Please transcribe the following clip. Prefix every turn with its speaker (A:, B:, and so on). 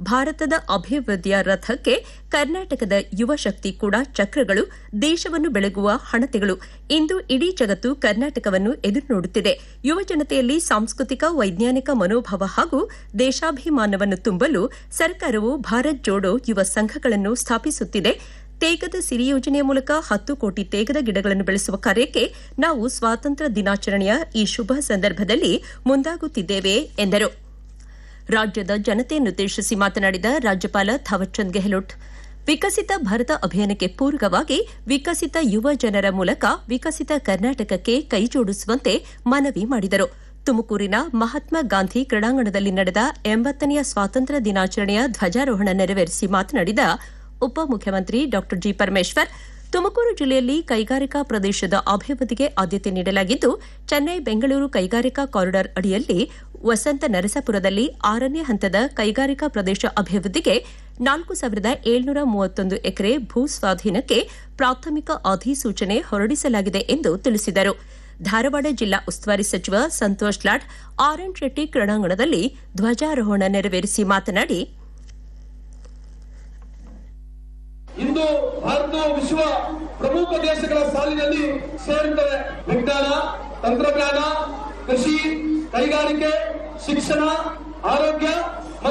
A: ಭಾರತದ ಅಭಿವೃದ್ಧಿಯ ರಥಕ್ಕೆ ಕರ್ನಾಟಕದ ಯುವ ಶಕ್ತಿ ಕೂಡ ಚಕ್ರಗಳು ದೇಶವನ್ನು ಬೆಳಗುವ ಹಣತೆಗಳು ಇಂದು ಇಡೀ ಜಗತ್ತು ಕರ್ನಾಟಕವನ್ನು ಎದುರು ನೋಡುತ್ತಿದೆ ಯುವ ಜನತೆಯಲ್ಲಿ ಸಾಂಸ್ಕೃತಿಕ ವೈಜ್ಞಾನಿಕ ಮನೋಭಾವ ಹಾಗೂ ದೇಶಾಭಿಮಾನವನ್ನು ತುಂಬಲು ಸರ್ಕಾರವು ಭಾರತ್ ಜೋಡೋ ಯುವ ಸಂಘಗಳನ್ನು ಸ್ಥಾಪಿಸುತ್ತಿದೆ ತೇಗದ ಸಿರಿ ಯೋಜನೆಯ ಮೂಲಕ ಹತ್ತು ಕೋಟಿ ತೇಗದ ಗಿಡಗಳನ್ನು ಬೆಳೆಸುವ ಕಾರ್ಯಕ್ಕೆ ನಾವು ಸ್ವಾತಂತ್ರ್ಯ ದಿನಾಚರಣೆಯ ಈ ಶುಭ ಸಂದರ್ಭದಲ್ಲಿ ಮುಂದಾಗುತ್ತಿದ್ದೇವೆ ಎಂದರು ರಾಜ್ಯದ ಜನತೆಯನ್ನುದ್ದೇಶಿಸಿ ಮಾತನಾಡಿದ ರಾಜ್ಯಪಾಲ ಥಾವರ್ಚಂದ್ ಗೆಹ್ಲೋಟ್ ವಿಕಸಿತ ಭಾರತ ಅಭಿಯಾನಕ್ಕೆ ಪೂರಕವಾಗಿ ವಿಕಸಿತ ಯುವ ಜನರ ಮೂಲಕ ವಿಕಸಿತ ಕರ್ನಾಟಕಕ್ಕೆ ಕೈಜೋಡಿಸುವಂತೆ ಮನವಿ ಮಾಡಿದರು ತುಮಕೂರಿನ ಮಹಾತ್ಮ ಗಾಂಧಿ ಕ್ರೀಡಾಂಗಣದಲ್ಲಿ ನಡೆದ ಎಂಬತ್ತನೆಯ ಸ್ವಾತಂತ್ರ್ಯ ದಿನಾಚರಣೆಯ ಧ್ವಜಾರೋಹಣ ನೆರವೇರಿಸಿ ಮಾತನಾಡಿದ ಉಪಮುಖ್ಯಮಂತ್ರಿ ಡಾ ಜಿ ಪರಮೇಶ್ವರ್ ತುಮಕೂರು ಜಿಲ್ಲೆಯಲ್ಲಿ ಕೈಗಾರಿಕಾ ಪ್ರದೇಶದ ಅಭಿವೃದ್ಧಿಗೆ ಆದ್ಯತೆ ನೀಡಲಾಗಿದ್ದು ಚೆನ್ನೈ ಬೆಂಗಳೂರು ಕೈಗಾರಿಕಾ ಕಾರಿಡಾರ್ ಅಡಿಯಲ್ಲಿ ವಸಂತ ನರಸಾಪುರದಲ್ಲಿ ಆರನೇ ಹಂತದ ಕೈಗಾರಿಕಾ ಪ್ರದೇಶ ಅಭಿವೃದ್ಧಿಗೆ ನಾಲ್ಕು ಸಾವಿರದ ಏಳ್ನೂರ ಮೂವತ್ತೊಂದು ಎಕರೆ ಭೂ ಸ್ವಾಧೀನಕ್ಕೆ ಪ್ರಾಥಮಿಕ ಅಧಿಸೂಚನೆ ಹೊರಡಿಸಲಾಗಿದೆ ಎಂದು ತಿಳಿಸಿದರು ಧಾರವಾಡ ಜಿಲ್ಲಾ ಉಸ್ತುವಾರಿ ಸಚಿವ ಸಂತೋಷ್ ಲಾಡ್ ಆರ್ ಎನ್ ಶೆಟ್ಟಿ ಕ್ರೀಡಾಂಗಣದಲ್ಲಿ ಧ್ವಜಾರೋಹಣ ನೆರವೇರಿಸಿ ಮಾತನಾಡಿ
B: ಇಂದು ಭಾರತವು ವಿಶ್ವ ಪ್ರಮುಖ ದೇಶಗಳ ಸಾಲಿನಲ್ಲಿ ಸೇರುತ್ತದೆ ವಿಜ್ಞಾನ ತಂತ್ರಜ್ಞಾನ ಕೃಷಿ ಕೈಗಾರಿಕೆ ಶಿಕ್ಷಣ ಆರೋಗ್ಯ